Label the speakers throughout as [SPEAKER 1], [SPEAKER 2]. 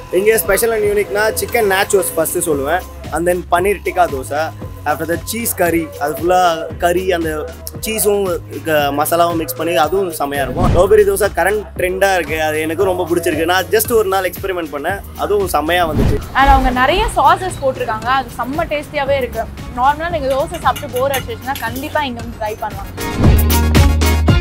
[SPEAKER 1] இங்கே special and யூனிக்னா chicken naturals first சொல்லுவேன் and then paneer tikka dosa after the cheese கறி அது ஃபுல்லாக கறி அந்த சீஸும் மசாலாவும் மிக்ஸ் பண்ணி அதுவும் செமையாக இருக்கும் லோபெரி தோசை கரண்ட் ட்ரெண்டாக இருக்குது அது எனக்கு ரொம்ப பிடிச்சிருக்கு நான் ஜஸ்ட் ஒரு நாள் எக்ஸ்பெரிமெண்ட் பண்ணேன் அதுவும் செம்மையாக வந்துச்சு
[SPEAKER 2] அண்ட் அவங்க நிறைய சாசஸ் போட்டிருக்காங்க அது செம்ம டேஸ்டியாகவே இருக்கு நார்மலாக நீங்கள் தோசை சாப்பிட்டு போர் அடிச்சிச்சுன்னா கண்டிப்பாக இங்கே வந்து ட்ரை பண்ணுவாங்க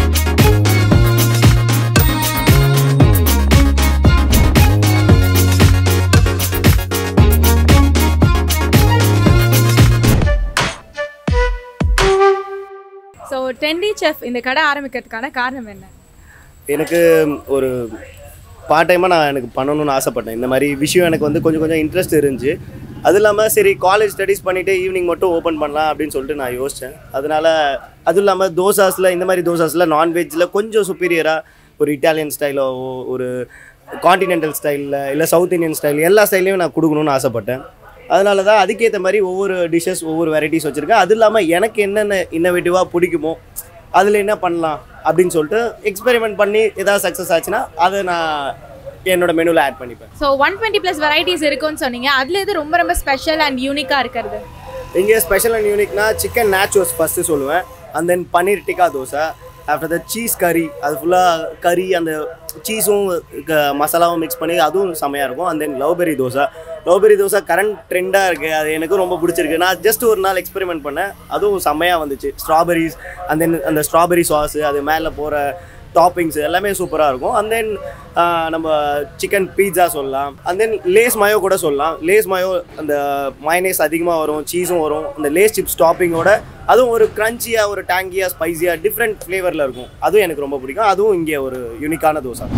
[SPEAKER 2] ஸோ டென்டி செஃப் இந்த கடை ஆரம்பிக்கிறதுக்கான காரணம் என்ன
[SPEAKER 1] எனக்கு ஒரு பார்ட் டைமாக நான் எனக்கு பண்ணணும்னு ஆசைப்பட்டேன் இந்த மாதிரி விஷயம் எனக்கு வந்து கொஞ்சம் கொஞ்சம் இன்ட்ரெஸ்ட் இருந்துச்சு அது இல்லாமல் சரி காலேஜ் ஸ்டடீஸ் பண்ணிவிட்டு ஈவினிங் மட்டும் ஓப்பன் பண்ணலாம் அப்படின்னு சொல்லிட்டு நான் யோசித்தேன் அதனால் அதுவும் இல்லாமல் தோசாஸில் இந்த மாதிரி தோசாஸில் நான்வெஜ்ஜில் கொஞ்சம் சுப்பீரியராக ஒரு இட்டாலியன் ஸ்டைலோ ஒரு காண்டினென்டல் ஸ்டைலில் இல்லை சவுத் இந்தியன் ஸ்டைல் எல்லா ஸ்டைல்லையும் நான் கொடுக்கணும்னு ஆசைப்பட்டேன் அதனால தான் அதுக்கேற்ற மாதிரி ஒவ்வொரு டிஷ்ஷஸ் ஒவ்வொரு வெரைட்டிஸ் வச்சுருக்கேன் அது இல்லாமல் எனக்கு என்னென்ன இன்னோவேட்டிவாக பிடிக்குமோ அதில் என்ன பண்ணலாம் அப்படின்னு சொல்லிட்டு எக்ஸ்பெரிமெண்ட் பண்ணி ஏதாவது சக்ஸஸ் ஆச்சுன்னா அதை நான் என்னோட மெனுவில் ஆட் பண்ணிப்பேன்
[SPEAKER 2] so one twenty plus varieties இருக்குன்னு சொன்னீங்க அதில் எது ரொம்ப ரொம்ப ஸ்பெஷல் அண்ட் யூனிக்காக இருக்கிறது
[SPEAKER 1] இங்கே ஸ்பெஷல் அண்ட் யூனிக்னா சிக்கன் நேச்சுவல்ஸ் ஃபஸ்ட்டு சொல்லுவேன் and then paneer tikka dosa after the cheese கறி அது ஃபுல்லாக கறி அந்த சீஸும் மசாலாவும் மிக்ஸ் பண்ணி அதுவும் செமையாக இருக்கும் and then loveberry dosa loveberry dosa current ட்ரெண்டாக இருக்குது அது எனக்கு ரொம்ப பிடிச்சிருக்கு நான் ஜஸ்ட் ஒரு நாள் எக்ஸ்பெரிமெண்ட் பண்ணேன் அதுவும் செம்மையாக வந்துச்சு ஸ்ட்ராபெரிஸ் அண்ட் தென் அந்த ஸ்ட்ராபெரி சாஸு அது மேலே போகிற டாப்பிங்ஸ் எல்லாமே சூப்பராக இருக்கும் அண்ட் தென் நம்ம சிக்கன் பீட்சா சொல்லலாம் அண்ட் தென் லேஸ் மயோ கூட சொல்லலாம் லேஸ் மயோ அந்த மைனேஸ் அதிகமாக வரும் சீஸும் வரும் அந்த லேஸ் சிப்ஸ் டாப்பிங்கோட அதுவும் ஒரு க்ரன்ச்சியாக ஒரு டேங்கியாக ஸ்பைஸியாக டிஃப்ரெண்ட் ஃப்ளேவரில் இருக்கும் அதுவும் எனக்கு ரொம்ப பிடிக்கும் அதுவும் இங்கே ஒரு யூனிக்கான தோசை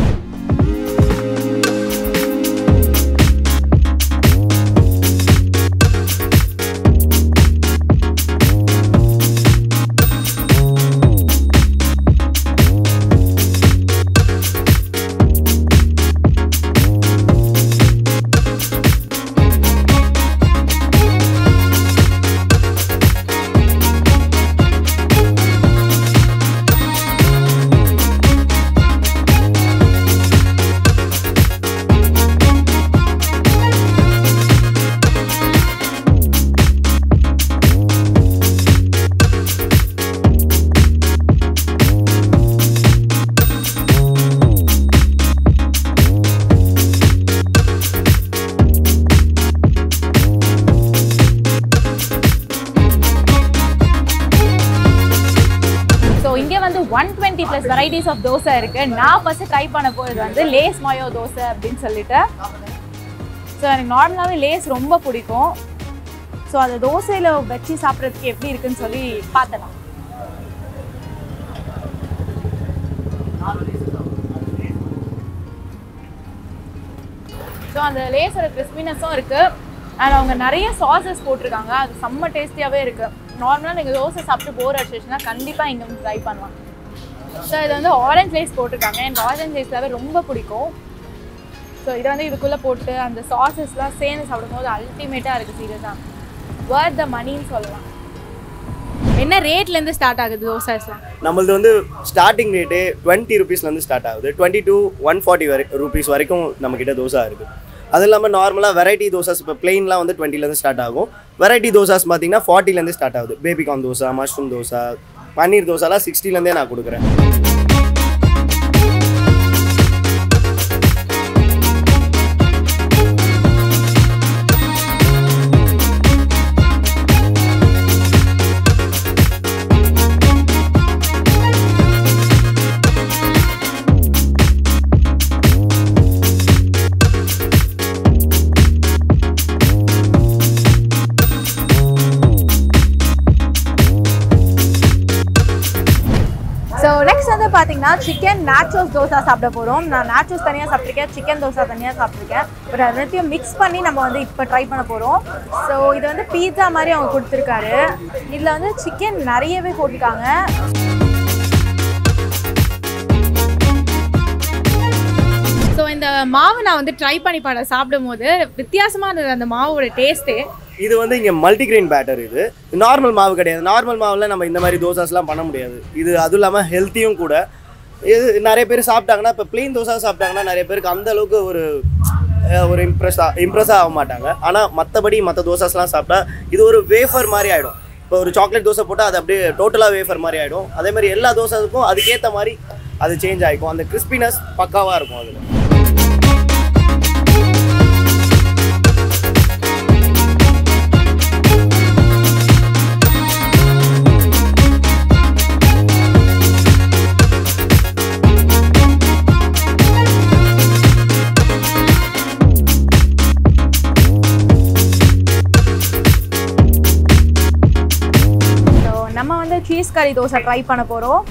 [SPEAKER 2] ஸோ இங்கே வந்து one twenty plus varieties of dosa இருக்கு நான் ஃபர்ஸ்ட் ட்ரை பண்ண போகிறது வந்து லேஸ் மயோ தோசை அப்படின்னு சொல்லிட்டு ஸோ எனக்கு நார்மலாகவே லேஸ் ரொம்ப பிடிக்கும் ஸோ அதை தோசையில் வச்சு சாப்பிட்றதுக்கு எப்படி இருக்குன்னு சொல்லி பார்த்தலாம் ஸோ அந்த லேஸோட கிறிஸ்பினஸும் இருக்குது அண்ட் அவங்க நிறைய சாசஸ் போட்டிருக்காங்க அது செம்ம டேஸ்டியாகவே இருக்குது நார்மலாக நீங்கள் தோசை சாப்பிட்டு போர் அடிச்சிச்சுன்னா கண்டிப்பாக இங்கே வந்து ட்ரை பண்ணலாம் ஸோ இது வந்து ஆரஞ்ச் ரைஸ் போட்டிருக்காங்க எனக்கு ஆரஞ்ச் ரைஸ்லாவே ரொம்ப பிடிக்கும் ஸோ இதை வந்து இதுக்குள்ளே போட்டு அந்த சாசஸ்லாம் சேர்ந்து சாப்பிடும்போது அல்டிமேட்டாக இருக்குது சீரியஸாக வேர்த் த மணின்னு சொல்லலாம் என்ன ரேட்லேருந்து ஸ்டார்ட் ஆகுது தோசாஸ்லாம்
[SPEAKER 1] நம்மளது வந்து ஸ்டார்டிங் ரேட்டு டுவெண்ட்டி ருபீஸ்லேருந்து ஸ்டார்ட் ஆகுது டுவெண்ட்டி டூ ஒன் ஃபார்ட்டி வரை ருபீஸ் வரைக்கும் நம்மக்கிட்ட தோசை இருக்குது அது இல்லாமல் நார்மலாக வெரைட்டி தோசாஸ் இப்போ பிளெயின்லாம் வந்து டுவெண்ட்டிலேருந்து ஸ்டார்ட் ஆகும் வெரைட்டி தோசாஸ் பார்த்தீங்கன்னா ஃபார்ட்டிலேருந்து ஸ்டார்ட் ஆகுது பேபிகார்ன் தோசை மஷ்ரூம் தோசை பன்னீர் தோசைலாம் சிக்ஸ்டிலேருந்தே நான் கொடுக்குறேன்
[SPEAKER 2] ஸோ நெக்ஸ்ட் வந்து பார்த்தீங்கன்னா சிக்கன் நாச்சோஸ் தோசை சாப்பிட போகிறோம் நான் நாச்சோஸ் தனியாக சாப்பிட்ருக்கேன் சிக்கன் தோசை தனியாக சாப்பிட்ருக்கேன் பட் அது ரெண்டுத்தையும் மிக்ஸ் பண்ணி நம்ம வந்து இப்போ ட்ரை பண்ண போகிறோம் ஸோ இது வந்து பீட்சா மாதிரி அவங்க கொடுத்துருக்காரு இதில் வந்து சிக்கன் நிறையவே போட்டிருக்காங்க ஸோ இந்த மாவு நான் வந்து ட்ரை பண்ணி பாட சாப்பிடும் போது வித்தியாசமாக இருந்தது அந்த மாவோட டேஸ்ட்டே
[SPEAKER 1] இது வந்து இங்கே மல்டிகிரெயின் பேட்டர் இது நார்மல் மாவு கிடையாது நார்மல் மாவில் நம்ம இந்த மாதிரி தோசாஸ்லாம் பண்ண முடியாது இது அதுவும் இல்லாமல் ஹெல்த்தியும் கூட இது நிறைய பேர் சாப்பிட்டாங்கன்னா இப்போ ப்ளெயின் தோசை சாப்பிட்டாங்கன்னா நிறைய பேருக்கு அந்த அளவுக்கு ஒரு அஹ், ஒரு இம்ப்ரெஸ் இம்ப்ரெஸ்ஸாக ஆக மாட்டாங்க ஆனால் மற்றபடி மற்ற தோசாஸ்லாம் சாப்பிட்டா இது ஒரு வேஃபர் மாதிரி ஆகிடும் இப்போ ஒரு சாக்லேட் தோசை போட்டால் அது அப்படியே டோட்டலாக வேஃபர் மாதிரி ஆகிடும் அதே மாதிரி எல்லா தோசைக்கும் அதுக்கேற்ற மாதிரி அது சேஞ்ச் ஆகிக்கும் அந்த கிறிஸ்பினஸ் பக்காவாக இருக்கும் அதில்
[SPEAKER 2] ஸோ நம்ம வந்து சீஸ் கறி தோசை ட்ரை பண்ண போகிறோம்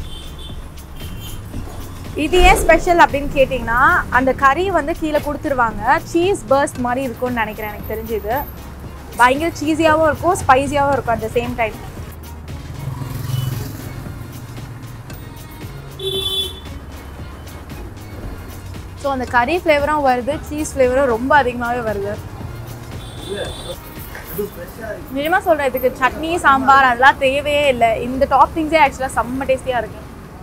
[SPEAKER 2] இது ஏன் ஸ்பெஷல் அப்படின்னு கேட்டிங்கன்னா அந்த கறி வந்து கீழே கொடுத்துருவாங்க சீஸ் பர்ஸ்ட் மாதிரி இருக்கும்னு நினைக்கிறேன் எனக்கு தெரிஞ்சது பயங்கர சீஸியாகவும் இருக்கும் ஸ்பைசியாகவும் இருக்கும் at the same time so அந்த கறி ஃப்ளேவரும் வருது சீஸ் ஃப்ளேவரும் ரொம்ப அதிகமாகவே வருது நிஜமாக சொல்கிறேன் இதுக்கு சட்னி சாம்பார் அதெல்லாம் தேவையே இல்லை இந்த டாப்பிங்ஸே ஆக்சுவலாக செம்ம டேஸ்டியாக இருக்கு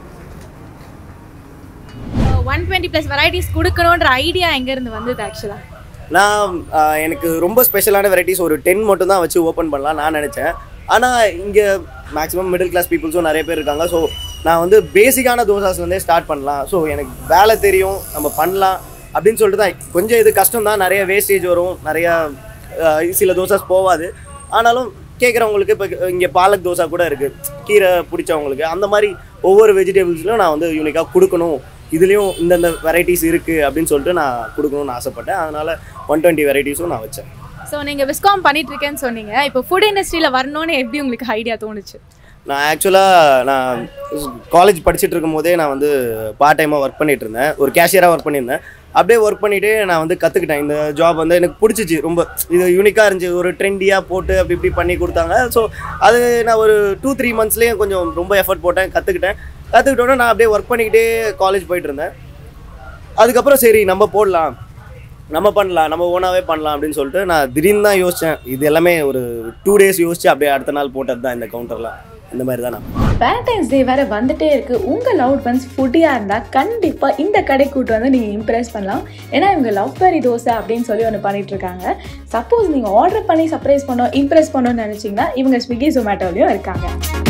[SPEAKER 2] ஒன் டுவெண்ட்டி ப்ளஸ் வெரைட்டிஸ் கொடுக்கணுன்ற ஐடியா எங்கேருந்து வந்தது ஆக்சுவலாக
[SPEAKER 1] நான் ஆஹ், எனக்கு ரொம்ப ஸ்பெஷலான வெரைட்டிஸ் ஒரு டென் மட்டும் தான் வச்சு ஓப்பன் பண்ணலாம் நான் நினச்சேன் ஆனால் இங்கே மேக்ஸிமம் மிடில் கிளாஸ் பீப்புள்ஸும் நிறைய பேர் இருக்காங்க ஸோ நான் வந்து பேசிக்கான தோசாஸ்லேருந்தே ஸ்டார்ட் பண்ணலாம் ஸோ எனக்கு வேலை தெரியும் நம்ம பண்ணலாம் அப்படின்னு சொல்லிட்டு தான் கொஞ்சம் இது கஷ்டம் தான் நிறைய வேஸ்டேஜ் வரும் நிறையா ஆஹ், சில தோசாஸ் போகாது ஆனாலும் கேட்குறவங்களுக்கு இப்போ இங்கே பாலக் தோசை கூட இருக்குது கீரை பிடிச்சவங்களுக்கு அந்த மாதிரி ஒவ்வொரு வெஜிடபிள்ஸ்லையும் நான் வந்து யூனிக்காக கொடுக்கணும் இதுலேயும் இந்தந்த வெரைட்டிஸ் இருக்குது அப்படின்னு சொல்லிட்டு நான் கொடுக்கணும்னு ஆசைப்பட்டேன் அதனால் ஒன் டுவெண்ட்டி வெரைட்டிஸும் நான் வச்சேன்
[SPEAKER 2] ஸோ நீங்கள் விஸ்காம் பண்ணிட்டு இருக்கேன்னு சொன்னீங்க இப்போ ஃபுட் இண்டஸ்ட்ரியில் வரணும்னு எப்படி உங்களுக்கு ஐடியா தோணுச்சு
[SPEAKER 1] நான் ஆக்சுவலாக நான் காலேஜ் படிச்சுட்டு இருக்கும் போதே நான் வந்து பார்ட் டைமாக ஒர்க் பண்ணிட்டு இருந்தேன் ஒரு கேஷியராக ஒர்க் பண்ணியிருந்தேன் அப்படியே ஒர்க் பண்ணிவிட்டு நான் வந்து கற்றுக்கிட்டேன் இந்த ஜாப் வந்து எனக்கு பிடிச்சிச்சு ரொம்ப இது யூனிக்காக இருந்துச்சு ஒரு ட்ரெண்டியாக போட்டு அப்படி இப்படி பண்ணி கொடுத்தாங்க ஸோ அது நான் ஒரு டூ த்ரீ மந்த்ஸ்லேயே கொஞ்சம் ரொம்ப எஃபர்ட் போட்டேன் கற்றுக்கிட்டேன் கற்றுக்கிட்டோன்னே நான் அப்படியே ஒர்க் பண்ணிக்கிட்டே காலேஜ் போயிட்டு இருந்தேன் அதுக்கப்புறம் சரி நம்ம போடலாம் நம்ம பண்ணலாம் நம்ம ஓனாகவே பண்ணலாம் அப்படின்னு சொல்லிட்டு நான் திடீர்னு தான் யோசித்தேன் இது எல்லாமே ஒரு டூ டேஸ் யோசிச்சு அப்படியே அடுத்த நாள் போட்டது தான் இந்த கவுண்டர்லாம் இந்த மாதிரி தான் நான்
[SPEAKER 3] வேலண்டைன்ஸ் டே வேற வந்துட்டே இருக்கு உங்க லவ் ஒன்ஸ் ஃபுட்டியா இருந்தா கண்டிப்பா இந்த கடை கூட்டு வந்து நீங்க இம்ப்ரெஸ் பண்ணலாம் ஏன்னா இவங்க லவ் பெரி தோசை அப்படின்னு சொல்லி ஒன்று பண்ணிட்டு இருக்காங்க சப்போஸ் நீங்க ஆர்டர் பண்ணி சர்ப்ரைஸ் பண்ணோம் இம்ப்ரெஸ் பண்ணணும்னு நினைச்சீங்கன்னா இவங்க ஸ்விக்கி ஜொமேட்டோலயும் இருக்காங்க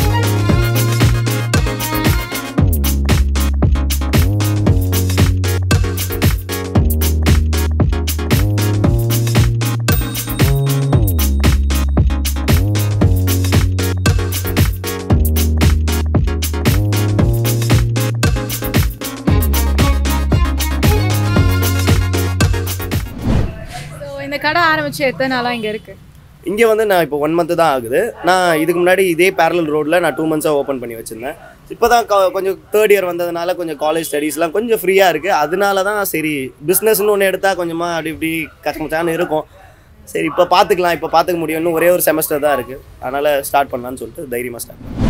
[SPEAKER 2] ஸோ இந்த கடை ஆரம்பிச்சு எத்தனை நாளாக இங்கே இருக்குது
[SPEAKER 1] இங்கே வந்து நான் இப்போ ஒன் மந்த்து தான் ஆகுது நான் இதுக்கு முன்னாடி இதே பேரலல் ரோட்டில் நான் டூ மந்த்ஸாக ஓப்பன் பண்ணி வச்சுருந்தேன் இப்போ தான் கொஞ்சம் தேர்ட் இயர் வந்ததுனால கொஞ்சம் காலேஜ் ஸ்டடீஸ்லாம் கொஞ்சம் ஃப்ரீயாக இருக்குது அதனால தான் சரி பிஸ்னஸ்னு ஒன்று எடுத்தால் கொஞ்சமாக அப்படி இப்படி கஷ்டமச்சான்னு இருக்கும் சரி இப்போ பார்த்துக்கலாம் இப்போ பார்த்துக்க முடியும் இன்னும் ஒரே ஒரு செமஸ்டர் தான் இருக்குது அதனால் ஸ்டார்ட் பண்ணலான்னு சொல்லிட்டு தைரியமாக ஸ்டார்ட்